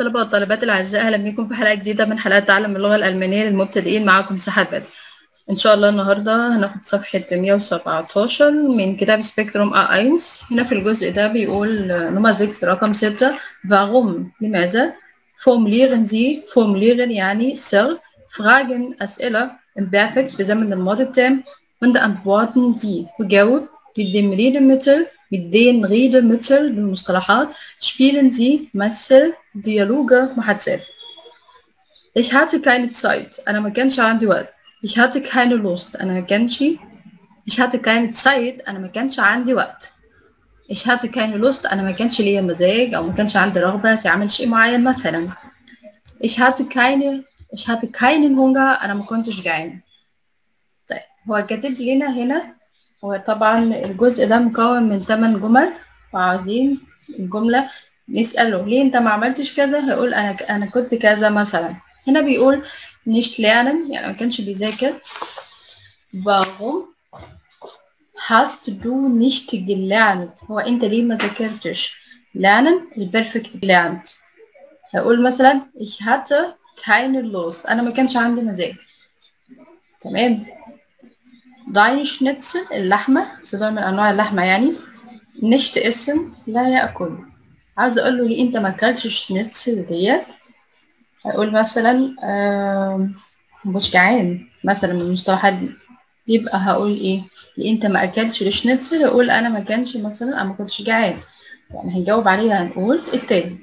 طلبة والطالبات الأعزاء أهلا بكم في حلقة جديدة من حلقات تعلم اللغة الألمانية للمبتدئين معاكم سحات بدر إن شاء الله النهاردة هناخد صفحة 117 من كتاب سبيكتروم A1 هنا في الجزء ده بيقول نمرة 6 رقم 6 warum لماذا formulieren Sie formulieren يعني سر Fragen أسئلة imperfect في زمن الماضي التام und antworten Sie وجاوب mit dem Redemittel mit den Redemittel بالمصطلحات spielen Sie مثل Dialoge محادثات Ich hatte keine Zeit أنا ما كانش عندي وقت Ich hatte keine Lust أنا ما كانش Ich hatte keine Zeit أنا ما كانش عندي وقت Ich hatte keine Lust أنا ما كانش ليا مزاج أو ما كانش عندي رغبة في عمل شيء معين مثلا Ich hatte keine Ich hatte keinen Hunger أنا ما كنتش جعان طيب هو كاتب لنا هنا هو طبعا الجزء ده مكون من 8 جمل وعاوزين الجملة نسأله ليه انت ما عملتش كذا هيقول انا انا كنت كذا مثلا هنا بيقول nicht lernen يعني ما كانش بيذاكر warum hast du nicht gelernt هو انت ليه ما ذاكرتش lernen البرفكت gelernt هيقول مثلا ich hatte keine Lust انا ما كانش عندي مزاج تمام deine Schnitzel اللحمة صدر من أنواع اللحمة يعني nicht essen لا يأكل عاوز أقول له ليه أنت ما أكلتش الشنitzel ديت هيقول مثلا آه مش جعان مثلا من المصطلحات دي يبقى هقول إيه ليه أنت ما أكلتش الشنitzel هقول أنا ما كانش مثلا أنا ما كنتش جعان يعني هنجاوب عليها هنقول التاني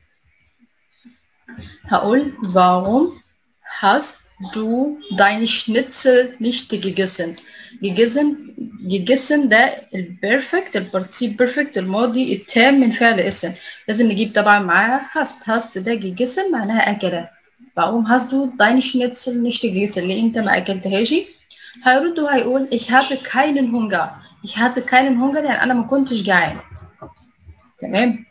هقول warum hast du deine Schnitzel nicht gegessen gegessen gegessen ده البرفكت البارتيسيب بيرفكت الماضي التام من فعل اسم لازم نجيب طبعا معاها hast hast ده gegessen معناها أكل warum hast du deine Schnitzel nicht gegessen ليه انت ما أكلتهاش هيرد وهيقول ich hatte keinen Hunger ich hatte keinen Hunger يعني أنا ما كنتش جعان تمام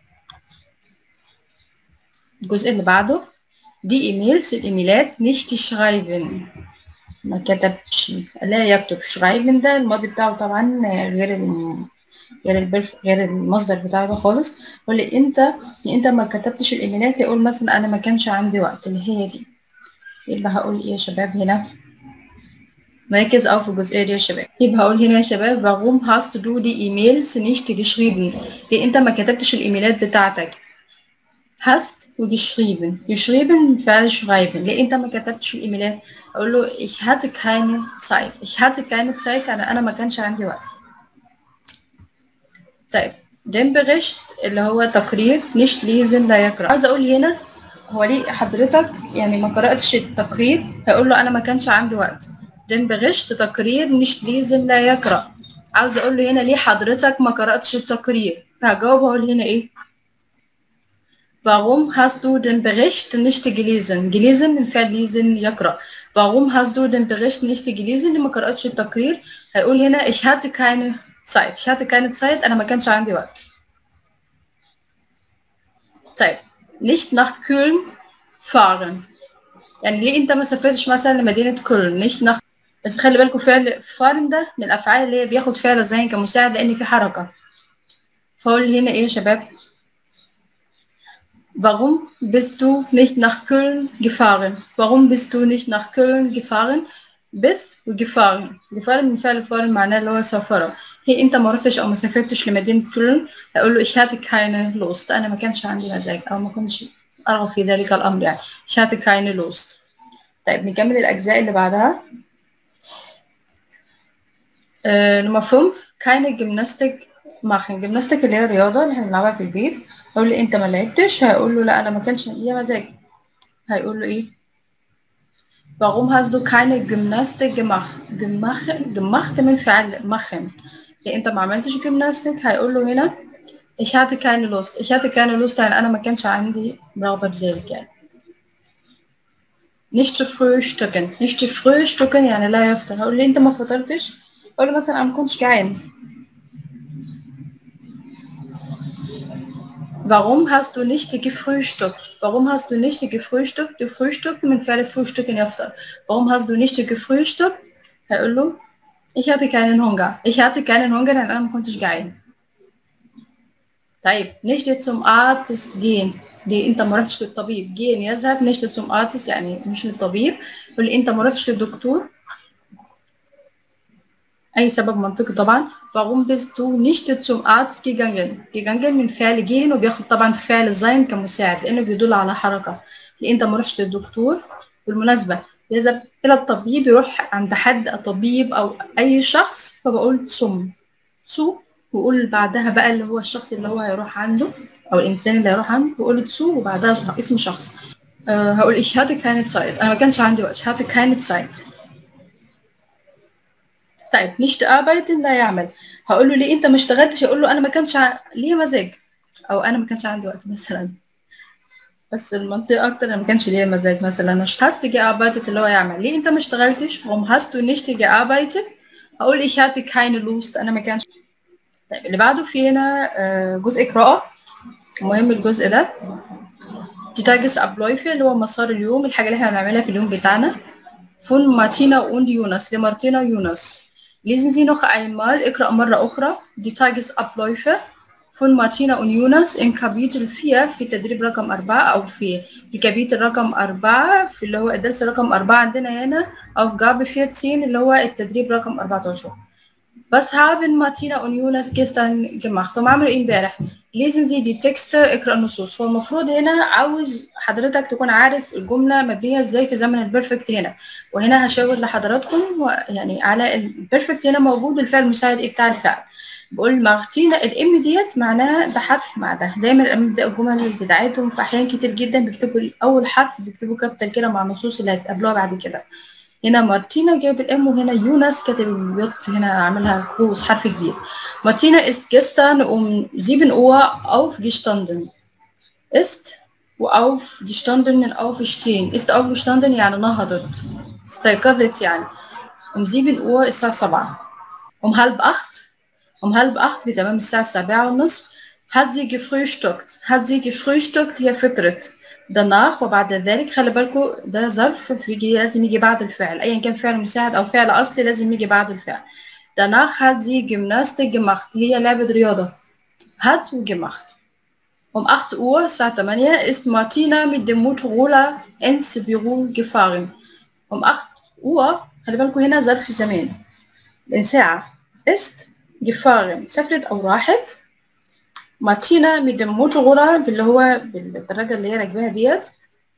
الجزء اللي بعده دي ايميلز الايميلات nicht schreiben ما كتبش لا يكتب schreiben ده الماضي بتاعه طبعا غير ال غير البرف غير المصدر بتاعه ده خالص يقول انت انت ما كتبتش الايميلات يقول مثلا انا ما كانش عندي وقت اللي هي دي يبقى هقول ايه يا شباب هنا مركز أو في الجزئية دي يا شباب يبقى هقول هنا يا شباب warum hast du die E-Mails nicht geschrieben ليه انت ما كتبتش الايميلات بتاعتك hast وgeschrieben geschrieben فعل schreiben ليه انت ما كتبتش الايميلات اقول له ich hatte keine Zeit ich hatte keine Zeit يعني انا ما كانش عندي وقت طيب den Bericht اللي هو تقرير nicht lesen لا يقرأ عاوز اقول هنا هو ليه حضرتك يعني ما قرأتش التقرير هيقول له انا ما كانش عندي وقت den Bericht تقرير nicht lesen لا يقرأ عاوز اقول له هنا ليه حضرتك ما قرأتش التقرير فهجاوب هقول هنا ايه Warum hast du den Bericht nicht gelesen? Gelesen من فعل lesen يقرأ. Warum hast du den Bericht nicht gelesen? اللي ما قرأتش التقرير هيقول هنا ich hatte keine Zeit. Ich hatte keine Zeit أنا ما كانش عندي وقت. طيب nicht nach Köln fahren. يعني ليه أنت ما سافرتش مثلا لمدينة كولن nicht nach بس خلي بالكم فعل fahren ده من الأفعال اللي هي بياخد فعل زي كمساعد لأن في حركة. فأقول هنا إيه يا شباب؟ Warum bist du nicht nach Köln gefahren? Warum bist du nicht nach Köln gefahren? bist وgefahren gefahren من فعل fahren معناه اللي هو سافر هي انت ما رحتش او ما سافرتش لمدينة كولن هقول له ich hatte keine Lust انا ما كانش عندي مزاج او ما كنتش ارغب في ذلك الامر يعني ich hatte keine Lust طيب نكمل الاجزاء اللي بعدها آه نمبر 5 keine Gymnastik machen جيمناستيك اللي هي الرياضة اللي احنا بنلعبها في البيت هقول له انت ما لعبتش هيقول له لا انا ما كانش ليا مزاج هيقول له ايه warum hast du keine Gymnastik gemacht gemacht gemacht من فعل machen ليه انت ما عملتش جيمناستيك هيقول له هنا ich hatte keine Lust ich hatte keine Lust يعني انا ما كانش عندي رغبة بذلك يعني nicht frühstücken nicht frühstücken يعني لا يفطر هقول له انت ما فطرتش اقول له مثلا انا ما كنتش جعان Warum hast du nicht gefrühstückt? Warum hast du nicht gefrühstückt? Du frühstückt من فعل frühstücken يفطر. Warum hast du nicht gefrühstückt? هيقول له ich hatte keinen Hunger. Ich hatte keinen Hunger لأن أنا ما كنتش جعان. طيب nicht zum Arzt gehen ليه انت ما رحتش للطبيب gehen يذهب nicht zum Arzt يعني مش للطبيب يقول انت ما رحتش للدكتور اي سبب منطقي طبعا warum bist du nicht zum Arzt gegangen gegangen من فعل gehen وبياخد طبعا فعل sein كمساعد لانه بيدل على حركه ليه انت ما رحتش للدكتور بالمناسبه يذهب الى الطبيب يروح عند حد طبيب او اي شخص فبقول zum zu وقول بعدها بقى اللي هو الشخص اللي هو هيروح عنده او الانسان اللي هيروح عنده بقول تسو وبعدها اسم شخص أه هقول ich hatte keine Zeit انا ما كانش عندي وقت ich hatte keine Zeit طيب nicht arbeiten لا يعمل هقول له ليه انت ما اشتغلتش اقول له انا ما كانش ع... ليه مزاج او انا ما كانش عندي وقت مثلا بس المنطقة أكتر أنا ما كانش ليا مزاج مثلا hast du gearbeitet اللي هو يعمل ليه أنت ما اشتغلتش warum hast du nicht gearbeitet هقول ich hatte keine Lust أنا ما كانش طيب اللي بعده في هنا جزء قراءة مهم الجزء ده دي تاجس أبلويفي اللي هو مسار اليوم الحاجة اللي احنا بنعملها في اليوم بتاعنا von مارتينا und يونس لمارتينا ويونس lesen Sie noch einmal اقرأ مرة أخرى die Tagesabläufe von Martina und Jonas im Kapitel 4 في تدريب رقم أربعة أو في في كابيتل رقم أربعة في اللي هو الدرس رقم أربعة عندنا هنا Aufgabe 14 اللي هو التدريب رقم 14 Was haben Martina und Jonas gestern gemacht? هم عملوا ايه امبارح؟ lesen Sie die Texte اقرأ النصوص هو المفروض هنا عاوز حضرتك تكون عارف الجملة مبنية ازاي في زمن البرفكت هنا وهنا هشاور لحضراتكم يعني على البرفكت هنا موجود الفعل المساعد ايه بتاع الفعل بقول مارتينا الام ديت معناها ده حرف مع ده دايما بيبدأ الجمل بتاعتهم في احيان كتير جدا بيكتبوا اول حرف بيكتبوا كابيتال كده مع النصوص اللي هتقابلوها بعد كده هنا مارتينا جايب الام وهنا يونس كاتب اليوت هنا عاملها كروز حرف كبير Martina ist gestern um 7 Uhr aufgestanden. Ist aufgestanden من aufstehen. Ist aufgestanden يعني نهضت. استيقظت يعني. Um 7 Uhr الساعة 7. Um halb 8 um halb 8 بتمام الساعة السابعة والنصف hat sie gefrühstückt. hat sie gefrühstückt هي فطرت. danach وبعد ذلك خلي بالكم ده ظرف بيجي لازم يجي بعد الفعل ايا كان فعل مساعد او فعل اصلي لازم يجي بعد الفعل danach hat sie Gymnastik gemacht هي لعبة رياضة hat gemacht um 8 Uhr الساعة 8 ist Martina mit dem Motorroller ins Büro gefahren um 8 Uhr خلي بالكم هنا ظرف زمان من ساعة ist gefahren سافرت أو راحت مارتينا mit dem Motorroller اللي هو بالدراجة اللي هي راكباها ديت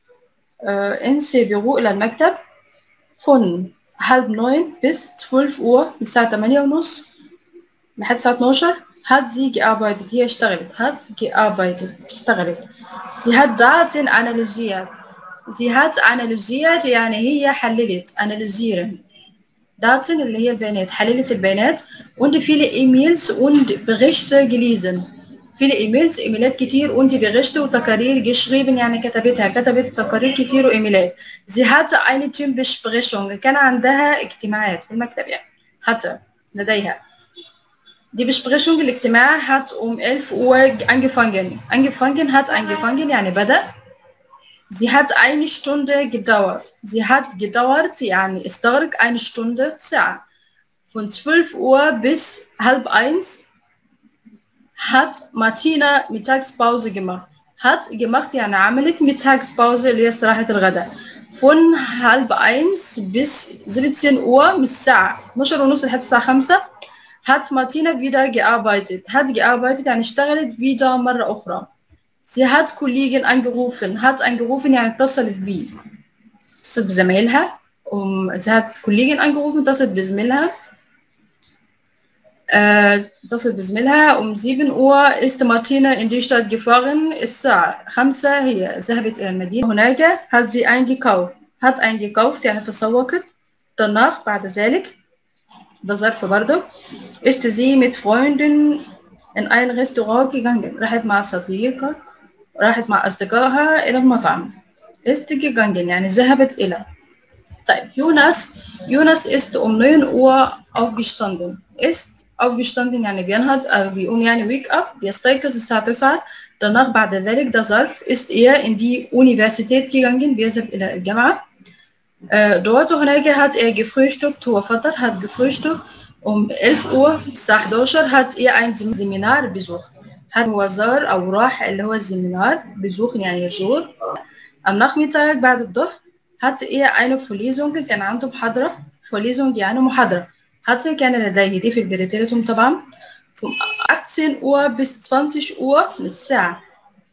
ins Büro إلى المكتب von halb neun bis 12 Uhr الساعة 8 ونص لحد الساعة 12 hat sie gearbeitet هي اشتغلت hat gearbeitet اشتغلت sie hat Daten analysiert sie hat analysiert يعني هي حللت analysieren Daten اللي هي البيانات حللت البيانات und viele E-Mails und Berichte gelesen viele E-Mails إيميلات كتير und Berichte وتقارير geschrieben يعني كتبتها كتبت تقارير كتير وإيميلات sie hatte eine Teambesprechung كان عندها اجتماعات في المكتب يعني hatte لديها Die Besprechung الاجتماع hat um 11 Uhr angefangen. Angefangen hat angefangen يعني بدأ. Sie hat eine Stunde gedauert. Sie hat gedauert يعني استغرق eine Stunde ساعة. Von 12 Uhr bis halb eins hat Martina Mittagspause gemacht. Hat gemacht يعني عملت Mittagspause اللي هي استراحة الغداء. Von halb eins bis 17 Uhr من الساعة 12 ونص لحد الساعة 5 hat Martina wieder gearbeitet. Hat gearbeitet يعني اشتغلت wieder مرة أخرى. Sie hat Kollegen angerufen. Hat angerufen يعني اتصلت بيه. اتصلت بزمايلها. Um, sie hat Kollegen angerufen, اتصلت بزميلها. اتصلت بزميلها um 7 Uhr ist Martina in die Stadt gefahren الساعة 5 هي ذهبت إلى المدينة هناك hat sie eingekauft hat eingekauft يعني تسوقت danach بعد ذلك ده ظرف برضه ist sie mit Freunden in ein Restaurant gegangen راحت مع صديقة راحت مع أصدقائها إلى المطعم ist gegangen يعني ذهبت إلى طيب يونس يونس ist um 9 Uhr aufgestanden ist aufgestanden يعني بينهض أو بيقوم يعني wake up بيستيقظ الساعة 9 danach بعد ذلك ده ظرف ist er in die Universität gegangen بيذهب إلى الجامعة dort هناك hat er gefrühstückt هو فطر hat gefrühstückt um 11 Uhr الساعة 11 hat er ein Seminar besucht hat وزار أو راح اللي هو السيمينار besuchen يعني يزور am Nachmittag بعد الظهر hatte er eine Vorlesung كان عنده محاضرة Vorlesung يعني محاضرة hatte كان لديه دي في البريتيرتوم طبعا von 18 Uhr bis 20 Uhr للساعة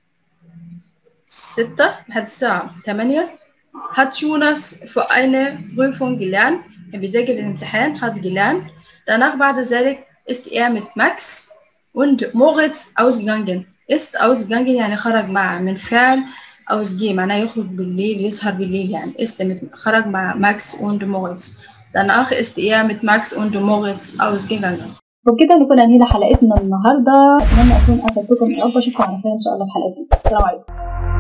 6 لحد الساعة 8 hat Jonas für eine Prüfung gelernt er بيذاكر الامتحان hat gelernt danach بعد ذلك ist er mit Max und Moritz ausgegangen ist ausgegangen يعني خرج مع من فعل ausgehen معناه يخرج بالليل يسهر بالليل يعني ist mit خرج مع Max und Moritz danach ist er mit Max und Moritz ausgegangen وبكده نكون انهينا حلقتنا النهارده اتمنى اكون افدتكم يا رب اشوفكم على خير ان شاء الله في حلقه جديده السلام عليكم